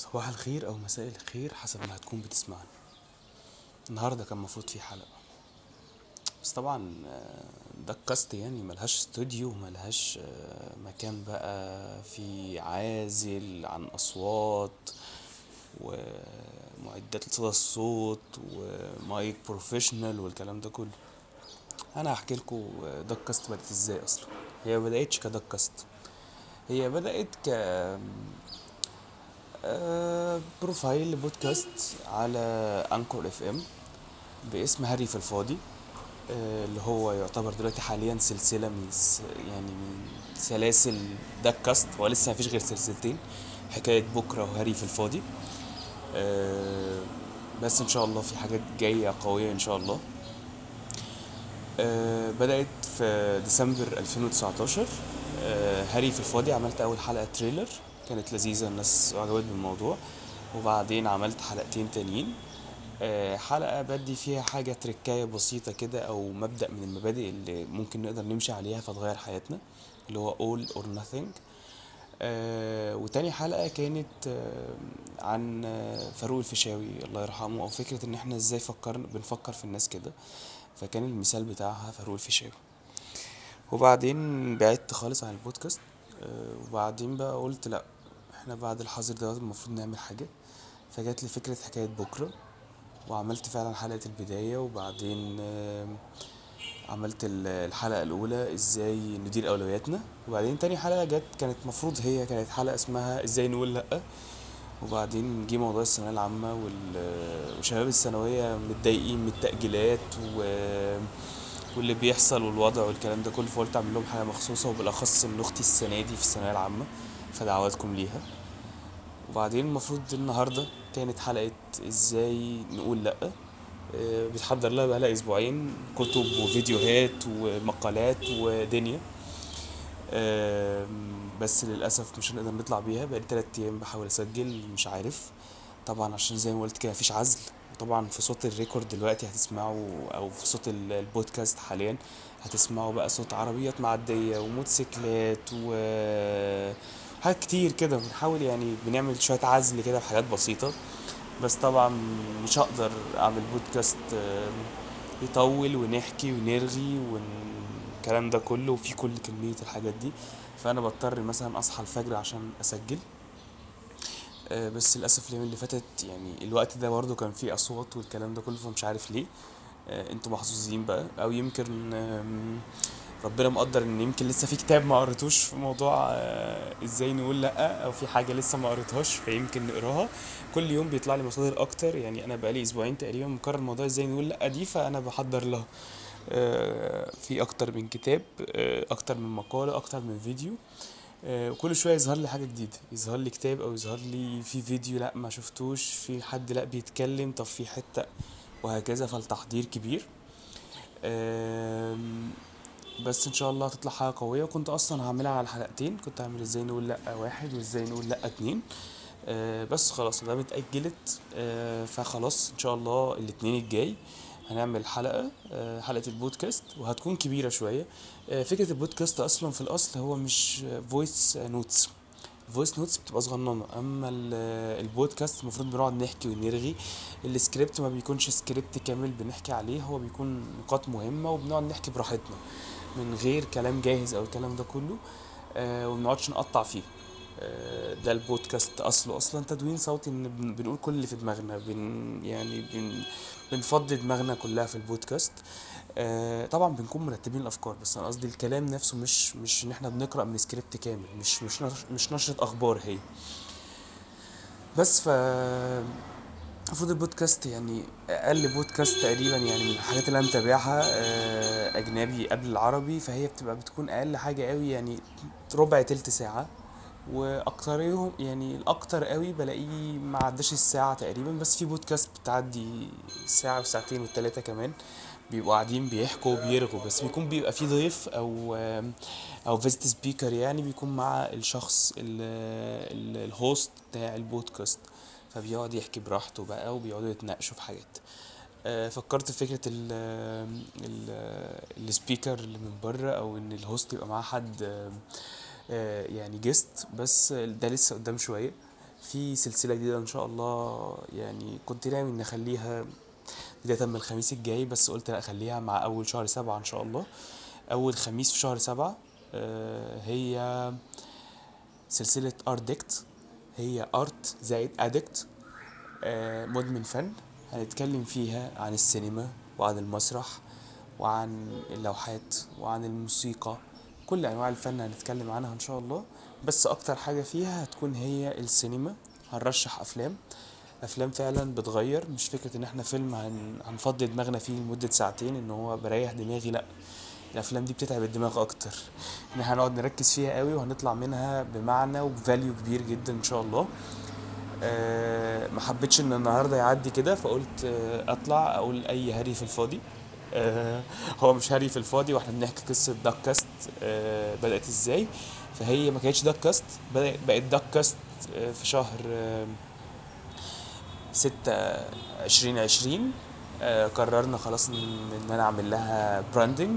صباح الخير او مساء الخير حسب ما هتكون بتسمعني النهارده كان المفروض في حلقه بس طبعا آه، ده الكاست يعني ملهاش استوديو ملهاش آه، مكان بقى في عازل عن اصوات ومعدات لصدى الصوت ومايك بروفيشنال والكلام ده كله انا هحكي لكم داك كاست بدات ازاي اصلا هي ما بداتش كداك كاست هي بدات ك آه، بروفايل بودكاست على انكور اف ام باسم هري في الفاضي آه، اللي هو يعتبر دلوقتي حاليا سلسلة من س- يعني من سلاسل داك كاست هو لسه مفيش غير سلسلتين حكاية بكرة وهري في الفاضي آه، بس ان شاء الله في حاجات جاية قوية ان شاء الله آه، بدأت في ديسمبر 2019 آه، هاري في الفاضي عملت أول حلقة تريلر كانت لذيذة الناس عجبت بالموضوع وبعدين عملت حلقتين تانيين آه، حلقة بدي فيها حاجة تركاية بسيطة كده أو مبدأ من المبادئ اللي ممكن نقدر نمشي عليها فتغير حياتنا اللي هو all or nothing آه وتاني حلقة كانت آه عن آه فاروق الفيشاوي الله يرحمه أو فكرة إن إحنا إزاي فكرنا بنفكر في الناس كده فكان المثال بتاعها فاروق الفيشاوي وبعدين بعدت خالص عن البودكاست آه، وبعدين بقى قلت لا احنا بعد الحظر دوت المفروض نعمل حاجة فجات لي فكرة حكاية بكرة وعملت فعلا حلقة البداية وبعدين آم، عملت ال- الحلقة الأولى ازاي ندير أولوياتنا وبعدين تاني حلقة جت كانت مفروض هي كانت حلقة اسمها ازاي نقول لأ وبعدين جه موضوع الثانوية العامة وال- وشباب الثانوية متضايقين من التأجيلات و... واللي بيحصل والوضع والكلام ده كله فقلت أعمل لهم حاجة مخصوصة وبالأخص إن أختي السنة دي في الثانوية العامة فدعواتكم ليها وبعدين المفروض النهاردة كانت حلقة ازاي نقول لأ آه، بتحضر لها بقالها أسبوعين كتب وفيديوهات ومقالات ودنيا آم، بس للأسف مش هنقدر نطلع بيها بقالي تلات أيام بحاول أسجل مش عارف طبعا عشان زي ما قلت كده مفيش عزل طبعا في صوت الريكورد دلوقتي هتسمعوا او في صوت ال- البودكاست حاليا هتسمعوا بقى صوت عربيات معدية وموتوسيكلات و حاجات كتير كده بنحاول يعني بنعمل شوية عزل كده في حاجات بسيطة بس طبعا مش هقدر اعمل بودكاست آم، يطول ونحكي ونرغي والكلام ده كله وفي كل كمية الحاجات دي فانا بضطر مثلا اصحى الفجر عشان اسجل آه، بس للاسف الايام اللي فاتت يعني الوقت ده برضه كان فيه اصوات والكلام ده كله فمش عارف ليه آه، انتوا محظوظين بقى او يمكن آم، ربنا مقدر ان يمكن لسه في كتاب ما قريتوش في موضوع آه، ازاي نقول لا او في حاجه لسه ما قريتهاش فيمكن نقراها كل يوم بيطلع لي مصادر اكتر يعني انا بقالي اسبوعين تقريبا مكرر موضوع ازاي نقول لا دي فانا بحضر لها آه، في اكتر من كتاب آه، اكتر من مقاله اكتر من فيديو آه، وكل شويه يظهر لي حاجه جديده يظهر لي كتاب او يظهر لي في فيديو لا ما شفتوش في حد لا بيتكلم طب في حته وهكذا فالتحضير كبير آم، بس ان شاء الله هتطلع حاجه قويه وكنت اصلا هعملها على حلقتين كنت هعمل ازاي نقول لا واحد وازاي نقول لا اتنين آه، بس خلاص ده اتأجلت آه، فخلاص ان شاء الله الاتنين الجاي هنعمل حلقة آه، حلقة البودكاست وهتكون كبيرة شوية آه، فكرة البودكاست أصلا في الأصل هو مش فويس نوتس فويس نوتس بتبقى صغننة أما ال- البودكاست المفروض بنقعد نحكي ونرغي السكريبت ما بيكونش سكريبت كامل بنحكي عليه هو بيكون نقاط مهمة وبنقعد نحكي براحتنا من غير كلام جاهز أو الكلام ده كله آه، ومنقعدش نقطع فيه آه، ده البودكاست اصله اصلا تدوين صوتي ان بن- بنقول كل اللي في دماغنا بن يعني بن بنفضي دماغنا كلها في البودكاست آه، طبعا بنكون مرتبين الافكار بس انا قصدي الكلام نفسه مش مش ان احنا بنقرا من سكريبت كامل مش مش نش- مش نشره اخبار هي بس ف المفروض البودكاست يعني اقل بودكاست تقريبا يعني من الحاجات اللي انا متابعها آه، اجنبي قبل العربي فهي بتبقى بتكون اقل حاجه قوي يعني ربع تلت ساعه واكترهم يعني الاكتر قوي بلاقيه ما عداش الساعه تقريبا بس في بودكاست بتعدي ساعه وساعتين وثلاثه كمان بيبقوا قاعدين بيحكوا وبيرغوا بس بيكون بيبقى في ضيف او او فيزيت سبيكر يعني بيكون مع الشخص ال- ال- الهوست بتاع البودكاست فبيقعد يحكي براحته بقى وبيقعدوا يتناقشوا في حاجات آه، فكرت في فكرة ال ال السبيكر اللي من بره او ان الهوست يبقى معاه حد آه، آه، يعني جيست بس ده لسه قدام شوية في سلسلة جديدة ان شاء الله يعني كنت ناوي ان اخليها بداية من الخميس الجاي بس قلت لا اخليها مع اول شهر سبعة ان شاء الله اول خميس في شهر سبعة آه، هي سلسلة ارت هي ارت زائد ادكت مدمن فن هنتكلم فيها عن السينما وعن المسرح وعن اللوحات وعن الموسيقى كل انواع الفن هنتكلم عنها ان شاء الله بس اكتر حاجة فيها هتكون هي السينما هنرشح افلام افلام فعلا بتغير مش فكرة ان احنا فيلم هن... هنفضي دماغنا فيه لمدة ساعتين ان هو بريح دماغي لا الافلام دي بتتعب الدماغ اكتر ان احنا هنقعد نركز فيها قوي وهنطلع منها بمعنى وبفاليو كبير جدا ان شاء الله أه ما حبيتش ان النهارده يعدي كده فقلت أه اطلع اقول اي هري في الفاضي أه هو مش هري في الفاضي واحنا بنحكي قصة داك كاست أه بدأت ازاي فهي ما كانتش داك كاست بدأت بقت داك كاست آه، في شهر آه، ستة عشرين عشرين آه، قررنا خلاص ان إن انا اعمل لها براندنج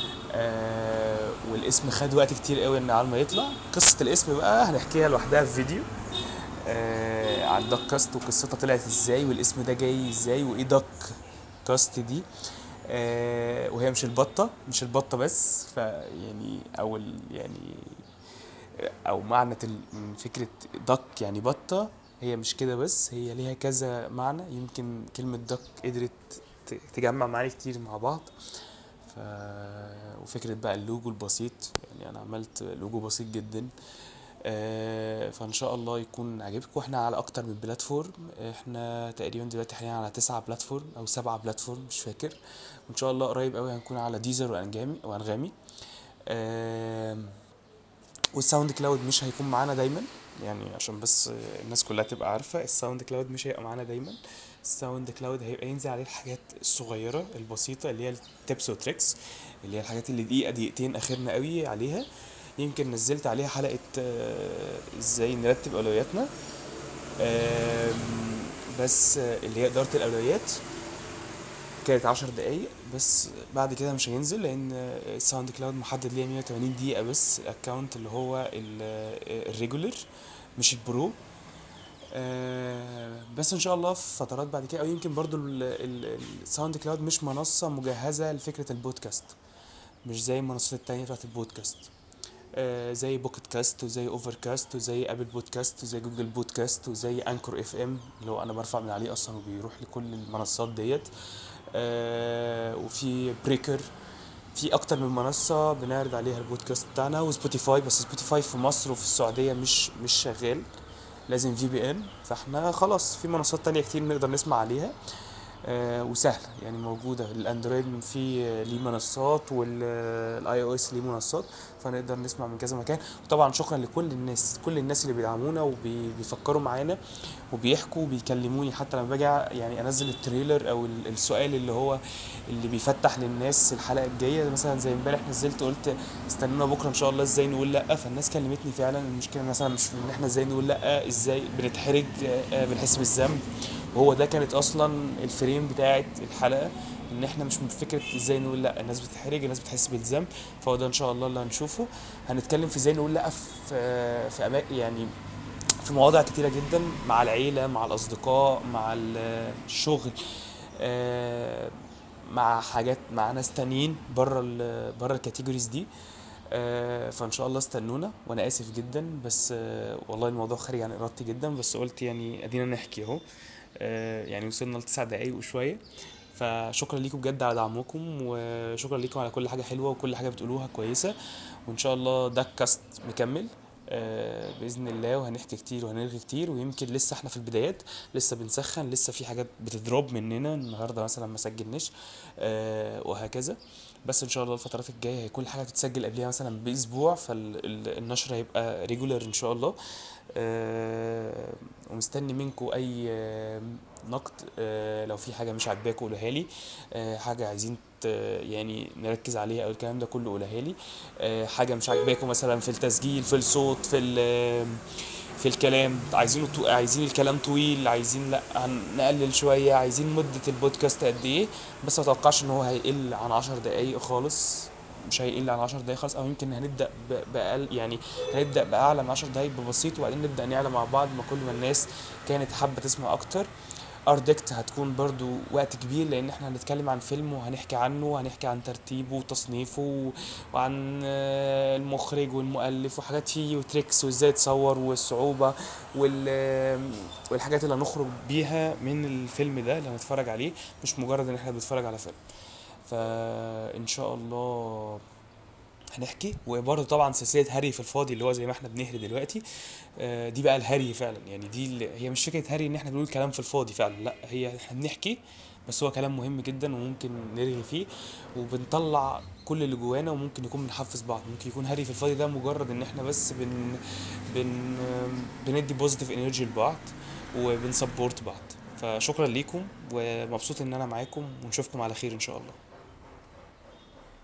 والاسم خد وقت كتير قوي ان على ما يطلع قصة الاسم بقى هنحكيها لوحدها في فيديو آه، عن داك كاست وقصتها طلعت ازاي والاسم ده جاي ازاي وايه داك كاست دي آه، وهي مش البطة مش البطة بس فيعني او ال- يعني او معنى ال- من فكرة دك يعني بطة هي مش كده بس هي ليها كذا معنى يمكن كلمة دك قدرت ت- تجمع معاني كتير مع بعض ف وفكرة بقى اللوجو البسيط يعني انا عملت لوجو بسيط جدا آه، فان شاء الله يكون عجبكم واحنا على اكتر من بلاتفورم احنا تقريبا دلوقتي حاليا على تسعة بلاتفورم او سبعة بلاتفورم مش فاكر وان شاء الله قريب قوي هنكون على ديزر وانجامي وانغامي آم، والساوند كلاود مش هيكون معانا دايما يعني عشان بس الناس كلها تبقى عارفة الساوند كلاود مش هيبقى معانا دايما الساوند كلاود هيبقى ينزل عليه الحاجات الصغيرة البسيطة اللي هي التيبس وتريكس اللي هي الحاجات اللي دقيقة دقيقتين اخرنا قوي عليها يمكن نزلت عليها حلقة آه، ازاي نرتب اولوياتنا آم، بس آه، اللي هي إدارة الأولويات كانت عشر دقايق بس بعد كده مش هينزل لان الساوند كلاود محدد ليا 180 دقيقة بس الاكونت اللي هو الريجولر مش البرو آه، بس ان شاء الله في فترات بعد كده او يمكن برضو الساوند كلاود مش منصة مجهزة لفكرة البودكاست مش زي المنصات التانية بتاعت البودكاست آه، زي بوكيت كاست وزي اوفر كاست وزي ابل بودكاست وزي جوجل بودكاست وزي انكور اف ام اللي هو انا برفع من عليه اصلا وبيروح لكل المنصات ديت آه، وفي بريكر في اكتر من منصة بنعرض عليها البودكاست بتاعنا وسبوتيفاي بس سبوتيفاي في مصر وفي السعودية مش مش شغال لازم في بي ان فاحنا خلاص في منصات تانية كتير نقدر نسمع عليها آه، وسهلة يعني موجودة الاندرويد في آه، ليه منصات والاي او اس ليه منصات فنقدر نسمع من كذا مكان وطبعا شكرا لكل الناس كل الناس اللي بيدعمونا وبيفكروا معانا وبيحكوا وبيكلموني حتى لما باجي يعني انزل التريلر او ال- السؤال اللي هو اللي بيفتح للناس الحلقه الجايه مثلا زي امبارح نزلت قلت استنونا بكره ان شاء الله ازاي نقول لا فالناس كلمتني فعلا المشكله مثلا مش في ان احنا ازاي نقول لا ازاي بنتحرج آه، آه، بنحس بالذنب وهو ده كانت اصلا الفريم بتاعت الحلقه ان احنا مش من فكره ازاي نقول لا الناس بتتحرج الناس بتحس بالذنب فهو ده ان شاء الله اللي هنشوفه هنتكلم في ازاي نقول لا في في أما- يعني في مواضيع كتيرة جدا مع العيلة مع الأصدقاء مع ال- الشغل آه، مع حاجات مع ناس تانيين بره ال بره الكاتيجوريز دي آه، فان شاء الله استنونا وانا اسف جدا بس آه، والله الموضوع خارج عن ارادتي جدا بس قلت يعني ادينا نحكي اهو آه، يعني وصلنا لتسع دقايق وشويه فشكرا ليكم بجد على دعمكم وشكرا ليكم على كل حاجه حلوه وكل حاجه بتقولوها كويسه وان شاء الله ده كاست مكمل آه، باذن الله وهنحكي كتير وهنرغي كتير ويمكن لسه احنا في البدايات لسه بنسخن لسه في حاجات بتضرب مننا النهارده مثلا ما سجلناش آه، وهكذا بس ان شاء الله الفترات الجايه هيكون الحاجه تتسجل قبلها مثلا باسبوع فالنشر هيبقى ريجولر ان شاء الله آه، ومستني منكم اي آه، نقد آه، لو في حاجه مش عاجباكم قولوها لي آه، حاجه عايزين ت- يعني نركز عليها او الكلام ده كله قولها لي آه، حاجه مش عاجباكم مثلا في التسجيل في الصوت في ال- في الكلام عايزينه تو... عايزين الكلام طويل عايزين لا هن- نقلل شويه عايزين مده البودكاست قد ايه بس ما اتوقعش ان هو هيقل عن عشر دقايق خالص مش هيقل عن 10 دقايق خالص او يمكن هنبدا ب- باقل يعني هنبدا باعلى من 10 دقايق ببسيط وبعدين نبدا نعلى مع بعض ما كل ما الناس كانت حابه تسمع اكتر اردكت هتكون برضو وقت كبير لان احنا هنتكلم عن فيلم وهنحكي عنه وهنحكي عن ترتيبه وتصنيفه و- وعن آه، المخرج والمؤلف وحاجات فيه وتريكس وازاي يتصور والصعوبة وال والحاجات اللي هنخرج بيها من الفيلم ده اللي هنتفرج عليه مش مجرد ان احنا بنتفرج على فيلم فان شاء الله هنحكي وبرضه طبعا سلسله هري في الفاضي اللي هو زي ما احنا بنهري دلوقتي آه، دي بقى الهري فعلا يعني دي اللي هي مش فكره هري ان احنا بنقول كلام في الفاضي فعلا لا هي احنا بنحكي بس هو كلام مهم جدا وممكن نرغي فيه وبنطلع كل اللي جوانا وممكن يكون بنحفز بعض ممكن يكون هري في الفاضي ده مجرد ان احنا بس بن بن بندي بوزيتيف انرجي لبعض وبنسبورت بعض فشكرا ليكم ومبسوط ان انا معاكم ونشوفكم على خير ان شاء الله